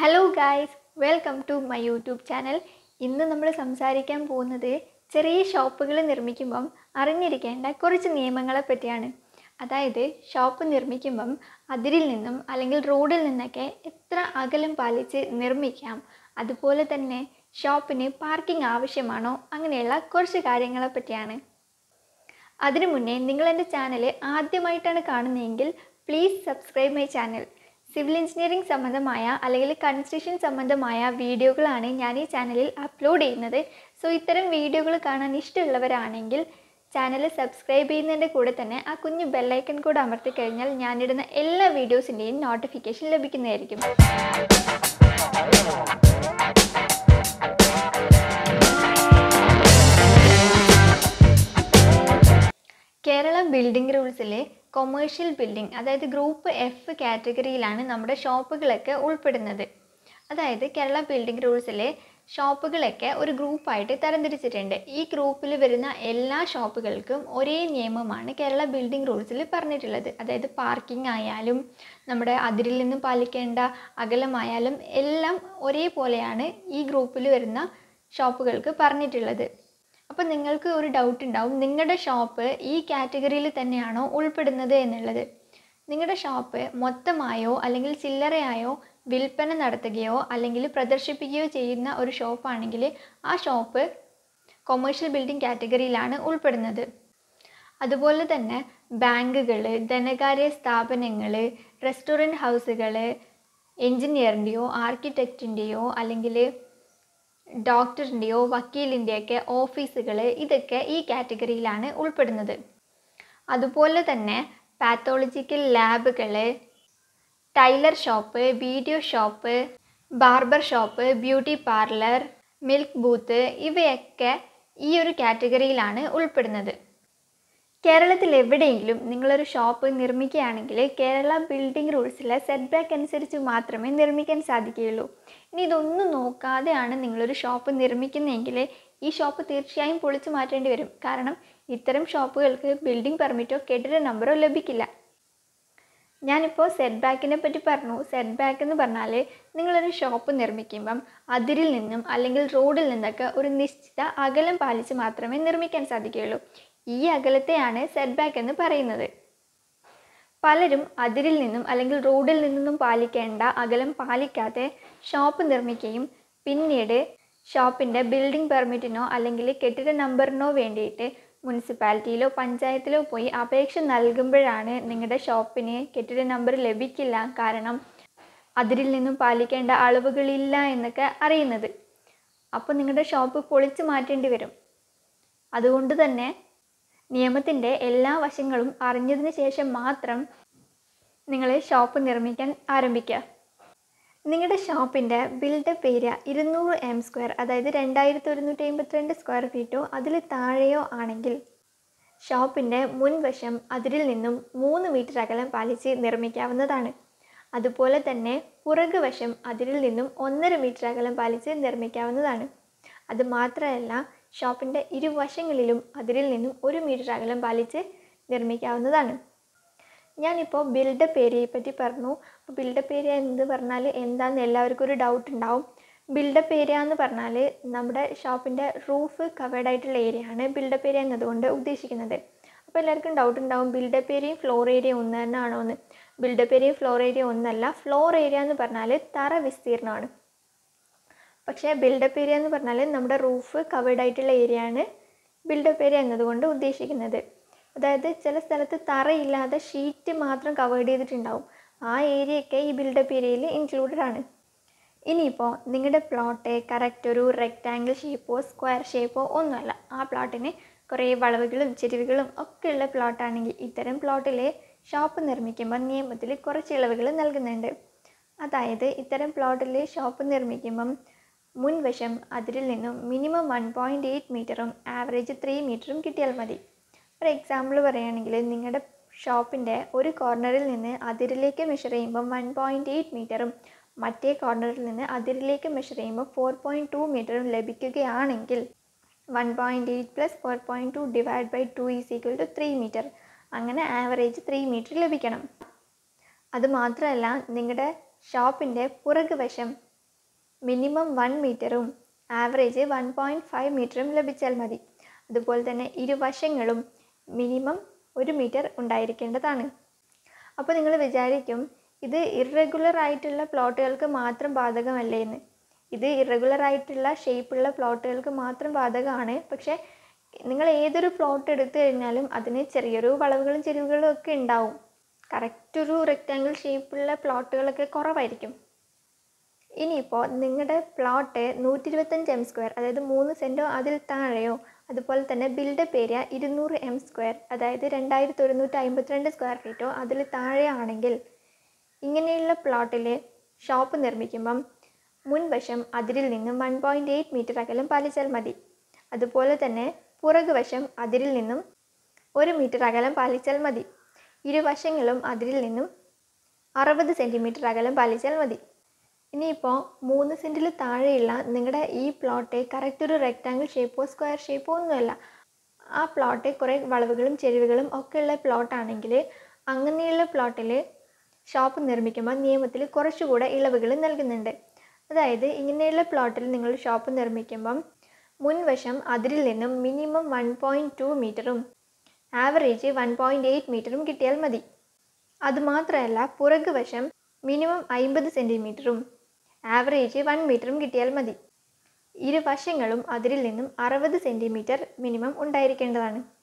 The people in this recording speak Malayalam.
hello guys welcome to my YouTube channel ഇന്ന് നമ്മൾ സംസാരിക്കാൻ പോകുന്നത് ചെറിയ ഷോപ്പുകൾ നിർമ്മിക്കുമ്പം അറിഞ്ഞിരിക്കേണ്ട കുറച്ച് നിയമങ്ങളെ പറ്റിയാണ് അതായത് ഷോപ്പ് നിർമ്മിക്കുമ്പം അതിരിൽ നിന്നും അല്ലെങ്കിൽ റോഡിൽ നിന്നൊക്കെ എത്ര അകലം പാലിച്ച് നിർമ്മിക്കാം അതുപോലെ തന്നെ ഷോപ്പിന് പാർക്കിംഗ് ആവശ്യമാണോ അങ്ങനെയുള്ള കുറച്ച് കാര്യങ്ങളെ പറ്റിയാണ് അതിനു മുന്നേ നിങ്ങൾ എൻ്റെ ചാനൽ ആദ്യമായിട്ടാണ് കാണുന്നതെങ്കിൽ please subscribe my channel civil engineering സംബന്ധമായ അല്ലെങ്കിൽ കൺസ്ട്രക്ഷൻ സംബന്ധമായ വീഡിയോകളാണ് ഞാൻ ഈ ചാനലിൽ അപ്ലോഡ് ചെയ്യുന്നത് സോ ഇത്തരം വീഡിയോകൾ കാണാൻ ഇഷ്ടമുള്ളവരാണെങ്കിൽ ചാനൽ സബ്സ്ക്രൈബ് ചെയ്യുന്നതിൻ്റെ കൂടെ തന്നെ ആ കുഞ്ഞു ബെല്ലൈക്കൺ കൂടെ അമർത്തി കഴിഞ്ഞാൽ ഞാനിടുന്ന എല്ലാ വീഡിയോസിൻ്റെയും നോട്ടിഫിക്കേഷൻ ലഭിക്കുന്നതായിരിക്കും കേരള ബിൽഡിംഗ് റൂൾസിലെ കൊമേഴ്ഷ്യൽ ബിൽഡിംഗ് അതായത് ഗ്രൂപ്പ് എഫ് കാറ്റഗറിയിലാണ് നമ്മുടെ ഷോപ്പുകളൊക്കെ ഉൾപ്പെടുന്നത് അതായത് കേരള ബിൽഡിംഗ് റൂൾസിലെ ഷോപ്പുകളൊക്കെ ഒരു ഗ്രൂപ്പായിട്ട് തരംതിരിച്ചിട്ടുണ്ട് ഈ ഗ്രൂപ്പിൽ വരുന്ന എല്ലാ ഷോപ്പുകൾക്കും ഒരേ നിയമമാണ് കേരള ബിൽഡിംഗ് റൂൾസിൽ പറഞ്ഞിട്ടുള്ളത് അതായത് പാർക്കിംഗ് ആയാലും നമ്മുടെ അതിരിൽ നിന്നും പാലിക്കേണ്ട അകലമായാലും എല്ലാം ഒരേപോലെയാണ് ഈ ഗ്രൂപ്പിൽ വരുന്ന ഷോപ്പുകൾക്ക് പറഞ്ഞിട്ടുള്ളത് അപ്പോൾ നിങ്ങൾക്ക് ഒരു ഡൗട്ട് ഉണ്ടാവും നിങ്ങളുടെ ഷോപ്പ് ഈ കാറ്റഗറിയിൽ തന്നെയാണോ ഉൾപ്പെടുന്നത് എന്നുള്ളത് നിങ്ങളുടെ ഷോപ്പ് മൊത്തമായോ അല്ലെങ്കിൽ ചില്ലറയായോ വിൽപ്പന നടത്തുകയോ അല്ലെങ്കിൽ പ്രദർശിപ്പിക്കുകയോ ചെയ്യുന്ന ഒരു ഷോപ്പാണെങ്കിൽ ആ ഷോപ്പ് കൊമേഴ്ഷ്യൽ ബിൽഡിംഗ് കാറ്റഗറിയിലാണ് ഉൾപ്പെടുന്നത് അതുപോലെ തന്നെ ബാങ്കുകൾ ധനകാര്യ സ്ഥാപനങ്ങൾ റെസ്റ്റോറൻറ്റ് ഹൗസുകൾ എൻജിനീയറിൻ്റെയോ ആർക്കിടെക്റ്റിൻ്റെയോ അല്ലെങ്കിൽ ഡോക്ടറിൻ്റെയോ വക്കീലിൻ്റെയൊക്കെ ഓഫീസുകൾ ഇതൊക്കെ ഈ കാറ്റഗറിയിലാണ് ഉൾപ്പെടുന്നത് അതുപോലെ തന്നെ പാത്തോളജിക്കൽ ലാബുകൾ tailor shop video shop barber shop beauty parlour milk booth ഇവയൊക്കെ ഈ ഒരു കാറ്റഗറിയിലാണ് ഉൾപ്പെടുന്നത് കേരളത്തിൽ എവിടെയെങ്കിലും നിങ്ങളൊരു ഷോപ്പ് നിർമ്മിക്കുകയാണെങ്കിൽ കേരള ബിൽഡിംഗ് റൂൾസിലെ സെറ്റ് ബാക്ക് അനുസരിച്ച് മാത്രമേ നിർമ്മിക്കാൻ സാധിക്കുകയുള്ളൂ ഇനി ഇതൊന്നും നോക്കാതെയാണ് നിങ്ങളൊരു ഷോപ്പ് നിർമ്മിക്കുന്നതെങ്കിൽ ഈ ഷോപ്പ് തീർച്ചയായും പൊളിച്ചു മാറ്റേണ്ടി വരും കാരണം ഇത്തരം ഷോപ്പുകൾക്ക് ബിൽഡിംഗ് പെർമിറ്റോ കെട്ടിട നമ്പറോ ലഭിക്കില്ല ഞാനിപ്പോൾ സെറ്റ് ബാക്കിനെ പറ്റി പറഞ്ഞു സെറ്റ് ബാക്ക് എന്ന് പറഞ്ഞാൽ നിങ്ങളൊരു ഷോപ്പ് നിർമ്മിക്കുമ്പം അതിരിൽ നിന്നും അല്ലെങ്കിൽ റോഡിൽ നിന്നൊക്കെ ഒരു നിശ്ചിത അകലം പാലിച്ച് മാത്രമേ നിർമ്മിക്കാൻ സാധിക്കുകയുള്ളൂ ഈ അകലത്തെയാണ് സെറ്റ് ബാക്ക് എന്ന് പറയുന്നത് പലരും അതിരിൽ നിന്നും അല്ലെങ്കിൽ റോഡിൽ നിന്നും പാലിക്കേണ്ട അകലം പാലിക്കാതെ ഷോപ്പ് നിർമ്മിക്കുകയും പിന്നീട് ഷോപ്പിൻ്റെ ബിൽഡിംഗ് പെർമിറ്റിനോ അല്ലെങ്കിൽ കെട്ടിട നമ്പറിനോ വേണ്ടിയിട്ട് മുനിസിപ്പാലിറ്റിയിലോ പഞ്ചായത്തിലോ പോയി അപേക്ഷ നൽകുമ്പോഴാണ് നിങ്ങളുടെ ഷോപ്പിന് കെട്ടിട നമ്പർ ലഭിക്കില്ല കാരണം അതിരിൽ നിന്നും പാലിക്കേണ്ട അളവുകളില്ല എന്നൊക്കെ അറിയുന്നത് അപ്പോൾ നിങ്ങളുടെ ഷോപ്പ് പൊളിച്ചു മാറ്റേണ്ടി വരും അതുകൊണ്ട് തന്നെ നിയമത്തിൻ്റെ എല്ലാ വശങ്ങളും അറിഞ്ഞതിന് ശേഷം മാത്രം നിങ്ങൾ ഷോപ്പ് നിർമ്മിക്കാൻ ആരംഭിക്കുക നിങ്ങളുടെ ഷോപ്പിൻ്റെ ബിൽഡപ്പ് ഏരിയ ഇരുന്നൂറ് എം സ്ക്വയർ അതായത് രണ്ടായിരത്തി ഒരുന്നൂറ്റി അമ്പത്തിരണ്ട് സ്ക്വയർ ഫീറ്റോ അതിൽ താഴെയോ ആണെങ്കിൽ ഷോപ്പിൻ്റെ മുൻവശം അതിരിൽ നിന്നും മൂന്ന് മീറ്റർ അകലം പാലിച്ച് നിർമ്മിക്കാവുന്നതാണ് അതുപോലെ തന്നെ പുറകു വശം അതിരിൽ നിന്നും ഒന്നര മീറ്റർ അകലം പാലിച്ച് നിർമ്മിക്കാവുന്നതാണ് അത് മാത്രമല്ല ഷോപ്പിൻ്റെ ഇരുവശങ്ങളിലും അതിരിൽ നിന്നും ഒരു മീറ്റർ അകലം പാലിച്ച് നിർമ്മിക്കാവുന്നതാണ് ഞാനിപ്പോൾ ബിൽഡപ്പ് ഏരിയയെ പറ്റി പറഞ്ഞു അപ്പോൾ ബിൽഡപ്പ് ഏരിയ എന്ന് പറഞ്ഞാൽ എന്താണെന്ന് എല്ലാവർക്കും ഒരു ഡൗട്ട് ഉണ്ടാവും ബിൽഡപ്പ് ഏരിയ എന്ന് പറഞ്ഞാൽ നമ്മുടെ ഷോപ്പിൻ്റെ റൂഫ് കവേർഡ് ആയിട്ടുള്ള ഏരിയ ആണ് ബിൽഡപ്പ് ഏരിയ എന്നതുകൊണ്ട് ഉദ്ദേശിക്കുന്നത് അപ്പോൾ എല്ലാവർക്കും ഡൗട്ട് ഉണ്ടാവും ബിൽഡപ്പ് ഏരിയയും ഫ്ലോർ ഏരിയ ഒന്ന് തന്നെയാണോ എന്ന് ബിൽഡപ്പ് ഏരിയയും ഫ്ലോർ ഏരിയ ഒന്നല്ല ഫ്ലോർ ഏരിയ എന്ന് പറഞ്ഞാൽ തറ വിസ്തീർണമാണ് പക്ഷേ ബിൽഡപ്പ് ഏരിയ എന്ന് പറഞ്ഞാൽ നമ്മുടെ റൂഫ് കവേർഡ് ആയിട്ടുള്ള ഏരിയ ആണ് ബിൽഡപ്പ് ഏരിയ എന്നതുകൊണ്ട് ഉദ്ദേശിക്കുന്നത് അതായത് ചില സ്ഥലത്ത് തറയില്ലാതെ ഷീറ്റ് മാത്രം കവേർഡ് ചെയ്തിട്ടുണ്ടാവും ആ ഏരിയയൊക്കെ ഈ ബിൽഡപ്പ് ഏരിയയിൽ ഇൻക്ലൂഡഡ് ആണ് ഇനിയിപ്പോൾ നിങ്ങളുടെ പ്ലോട്ട് കറക്റ്റ് ഒരു റെക്റ്റാങ്കിൾ ഷേപ്പോ സ്ക്വയർ ഷേപ്പോ ഒന്നുമല്ല ആ പ്ലോട്ടിന് കുറേ വളവുകളും ചെരുവുകളും ഒക്കെ ഉള്ള പ്ലോട്ടാണെങ്കിൽ ഇത്തരം പ്ലോട്ടിൽ ഷോപ്പ് നിർമ്മിക്കുമ്പോൾ നിയമത്തിൽ കുറച്ച് ഇളവുകൾ നൽകുന്നുണ്ട് അതായത് ഇത്തരം പ്ലോട്ടിൽ ഷോപ്പ് നിർമ്മിക്കുമ്പം മുൻവശം അതിരിൽ നിന്നും മിനിമം വൺ പോയിൻറ്റ് എയ്റ്റ് മീറ്ററും ആവറേജ് ത്രീ മീറ്ററും കിട്ടിയാൽ മതി ഒരു എക്സാമ്പിൾ പറയുകയാണെങ്കിൽ നിങ്ങളുടെ ഷോപ്പിൻ്റെ ഒരു കോർണറിൽ നിന്ന് അതിരിലേക്ക് മെഷർ ചെയ്യുമ്പോൾ വൺ പോയിൻറ്റ് എയ്റ്റ് മീറ്ററും മറ്റേ കോർണറിൽ നിന്ന് അതിരിലേക്ക് മെഷർ ചെയ്യുമ്പോൾ ഫോർ പോയിൻറ്റ് ടു മീറ്ററും ലഭിക്കുകയാണെങ്കിൽ one point eight plus four point two divide by two is equal to three metre അങ്ങനെ ആവറേജ് ത്രീ മീറ്റർ ലഭിക്കണം അത് മാത്രമല്ല നിങ്ങളുടെ ഷോപ്പിൻ്റെ പുറകു വശം മിനിമം വൺ മീറ്ററും ആവറേജ് വൺ പോയിൻറ്റ് ഫൈവ് മീറ്ററും ലഭിച്ചാൽ മതി അതുപോലെ തന്നെ ഇരുവശങ്ങളും മിനിമം ഒരു മീറ്റർ ഉണ്ടായിരിക്കേണ്ടതാണ് അപ്പോൾ നിങ്ങൾ വിചാരിക്കും ഇത് ഇറഗുലർ ആയിട്ടുള്ള പ്ലോട്ടുകൾക്ക് മാത്രം ബാധകമല്ലേ എന്ന് ഇത് ഇറഗുലർ ആയിട്ടുള്ള ഷേപ്പുള്ള പ്ലോട്ടുകൾക്ക് മാത്രം ബാധകമാണ് പക്ഷേ നിങ്ങൾ ഏതൊരു പ്ലോട്ട് എടുത്തു കഴിഞ്ഞാലും അതിന് ചെറിയൊരു വളവുകളും ചെരിവുകളും ഒക്കെ ഉണ്ടാവും കറക്റ്റ് ഒരു റെക്റ്റാങ്കിൾ ഷേപ്പുള്ള പ്ലോട്ടുകളൊക്കെ കുറവായിരിക്കും ഇനിയിപ്പോൾ നിങ്ങളുടെ പ്ലോട്ട് നൂറ്റി ഇരുപത്തഞ്ച് എം സ്ക്വയർ അതായത് മൂന്ന് സെൻറ്റോ അതിൽ താഴെയോ അതുപോലെ തന്നെ ബിൽഡപ്പ് ഏരിയ ഇരുന്നൂറ് എം സ്ക്വയർ അതായത് രണ്ടായിരത്തി ഒരുന്നൂറ്റി അമ്പത്തിരണ്ട് സ്ക്വയർ ഫീറ്റോ അതിൽ താഴെയാണെങ്കിൽ ഇങ്ങനെയുള്ള പ്ലോട്ടിൽ ഷോപ്പ് നിർമ്മിക്കുമ്പം മുൻവശം അതിരിൽ നിന്നും വൺ പോയിൻറ്റ് എയ്റ്റ് മീറ്റർ അകലം പാലിച്ചാൽ മതി അതുപോലെ തന്നെ പുറകുവശം അതിരിൽ നിന്നും ഒരു മീറ്റർ അകലം പാലിച്ചാൽ മതി ഇരുവശങ്ങളും അതിരിൽ നിന്നും അറുപത് സെൻറ്റിമീറ്റർ അകലം പാലിച്ചാൽ മതി ഇനിയിപ്പോൾ മൂന്ന് സെൻറ്റിൽ താഴെയുള്ള നിങ്ങളുടെ ഈ പ്ലോട്ട് കറക്റ്റ് ഒരു റെക്റ്റാങ്കിൾ ഷേപ്പോ സ്ക്വയർ ഷേപ്പോ ഒന്നുമല്ല ആ പ്ലോട്ട് കുറേ വളവുകളും ചെരിവുകളും ഒക്കെ ഉള്ള പ്ലോട്ടാണെങ്കിൽ അങ്ങനെയുള്ള പ്ലോട്ടിൽ ഷോപ്പ് നിർമ്മിക്കുമ്പോൾ നിയമത്തിൽ കുറച്ചുകൂടെ ഇളവുകൾ നൽകുന്നുണ്ട് അതായത് ഇങ്ങനെയുള്ള പ്ലോട്ടിൽ നിങ്ങൾ ഷോപ്പ് നിർമ്മിക്കുമ്പം മുൻവശം അതിരിൽ നിന്നും മിനിമം വൺ പോയിൻറ്റ് ടു മീറ്ററും ആവറേജ് വൺ പോയിൻറ്റ് എയ്റ്റ് മീറ്ററും കിട്ടിയാൽ മതി അതുമാത്രമല്ല പുറകുവശം മിനിമം അമ്പത് സെൻറ്റിമീറ്ററും ആവറേജ് വൺ മീറ്ററും കിട്ടിയാൽ മതി ഇരുവശങ്ങളും അതിരിൽ നിന്നും അറുപത് സെൻറ്റിമീറ്റർ മിനിമം ഉണ്ടായിരിക്കേണ്ടതാണ്